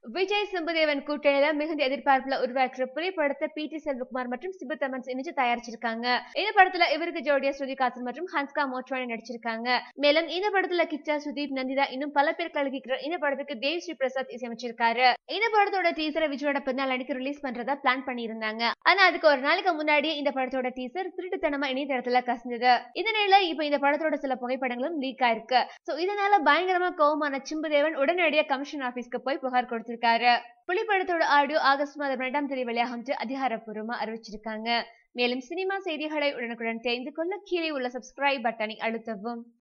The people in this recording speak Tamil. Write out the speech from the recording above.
விஜய் சிம்புதேவன் கூட்டணியில மிகுந்த எதிர்பார்ப்புல உருவாக்குற புலி படத்தை பி டி செல்வகுமார் மற்றும் சிபு தமன்ஸ் இணைஞ்சு தயாரிச்சிருக்காங்க இந்த படத்துல இவருக்கு ஜோடியா ஸ்ருதிகாசன் மற்றும் ஹன்ஸ்கா மோட்வானி நடிச்சிருக்காங்க மேலும் இந்த படத்துல கிச்சா சுதீப் நந்திதா இன்னும் பல பேர் கலக்கிக்கிற இந்த படத்துக்கு தேவ் ஸ்ரீ பிரசாத் இசையமைச்சிருக்காரு இந்த படத்தோட டீசரை விஜயோட பிறந்தநாள் அன்னைக்கு ரிலீஸ் பண்றதா பிளான் பண்ணியிருந்தாங்க ஆனா அதுக்கு ஒரு நாளைக்கு முன்னாடியே இந்த படத்தோட டீசர் திருட்டுத்தனமா இணையதளத்துல கசிந்தது இந்த நிலையில இப்ப இந்த படத்தோட சில புகைப்படங்களும் லீக் ஆயிருக்கு சோ இதனால பயங்கரமா கோவமான சிம்புதேவன் உடனடியாக கமிஷன் ஆபீஸ்க்கு போய் புகார் கொடுத்திருக்காரு புலிப்படத்தோட ஆடியோ ஆகஸ்ட் மாதம் இரண்டாம் தேதி வெளியாகும் அதிகாரப்பூர்வமா அறிவிச்சிருக்காங்க மேலும் சினிமா செய்திகளை உடனுக்குடன் தெரிந்து கொள்ள கீழே உள்ள சப்ஸ்கிரைப் பட்டனை அழுத்தவும்